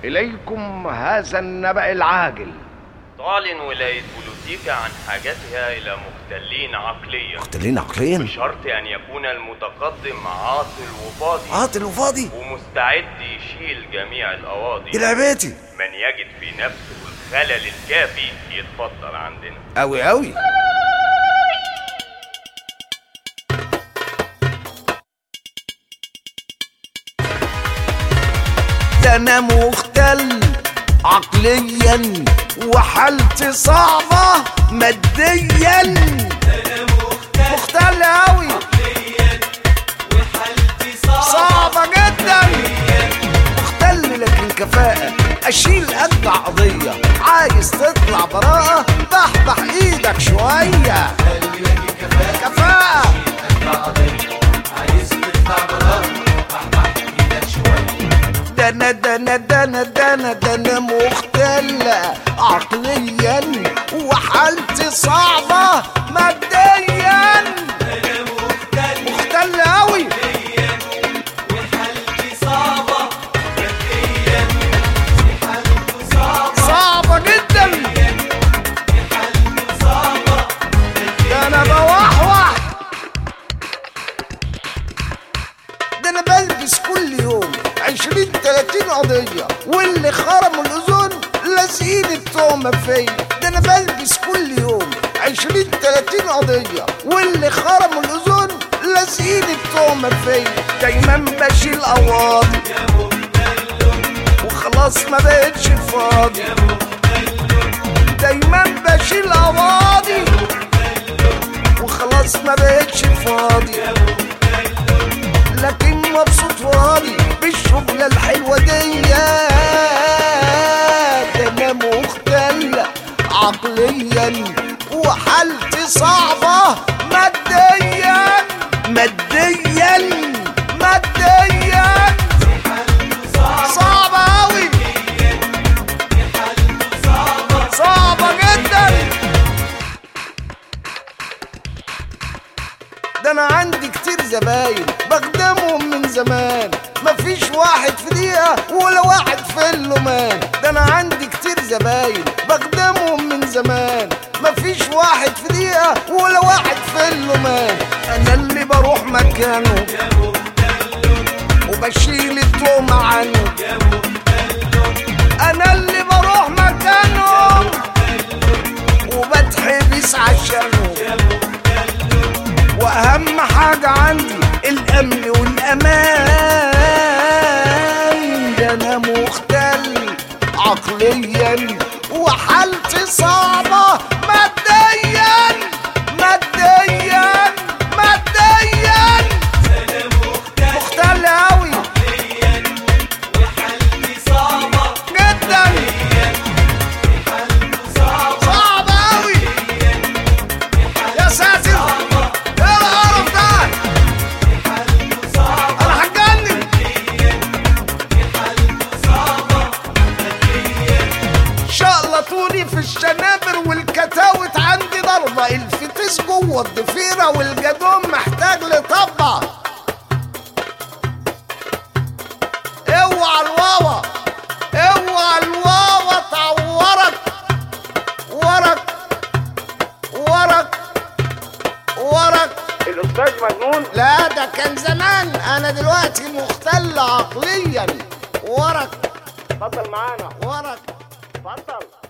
إليكم هذا النبأ العاجل تعلن ولاية بولوتيكا عن حاجتها إلى مختلين عقليا مختلين عقليا بشرط أن يكون المتقدم عاطل وفاضي عاطل وفاضي ومستعد يشيل جميع الأواضي دي لعبتي من يجد في نفسه الخلل الكافي يتفضل عندنا أوي أوي ده أنا مختل عقليا وحالتي صعبة ماديا مختل أوي صعبة جدا مختل لكن كفاءة أشيل أجدع قضية عايز تطلع براءة بحبح إيدك شوية كفاءة ده انا ده انا ده انا ده انا ده انا مختل عقليا وحالتي صعبة ماديا مختل أوي صعبة جدا ده انا بوحوح ده انا بلبس كل يوم عشرين تلاتين قضية واللي خرموا الأذون لازقين التهمة فيا ده انا بلبس كل يوم عشرين تلاتين قضية واللي خرموا الأذون لازقين التهمة فيا دايما بشيل قواضي وخلاص ما بقتش فاضي دايما بشيل قواضي وخلاص ما بقتش فاضي لكن مبسوط راضي بالشغلة الحلوة دي ده انا مختل عقليا وحالتي صعبة ماديا ماديا ماديا صعبة أوي صعبة جدا ده انا عندي كتير زباين بخدمهم من زمان مفيش واحد في دقيقة ولا واحد في اللومان ده انا عندي كتير زباين بخدمهم من زمان مفيش واحد في دقيقة ولا واحد في اللومان انا اللي بروح مكانه وبشيل التهمة عنه انا اللي بروح مكانه وبتحبس عشانه واهم حاجة عندي الامن والامان ده انا مختل عقليا وحالتي صعبة ماديا ماديا ماديا مختل اوي جدا صعب اوي يا ساتر ايه القرف ده انا هتجنن شقلطوني في الشنابر والكتاوت عندي ضربة الفتيس جوه الضفيرة والجدون محتاج لطبة اوعى الواوا اوعى الواوا تعورك ورك ورك ورك الأستاذ مجنون لا ده كان زمان انا دلوقتي مختل عقليا ورك اتفضل معانا ورك اتفضل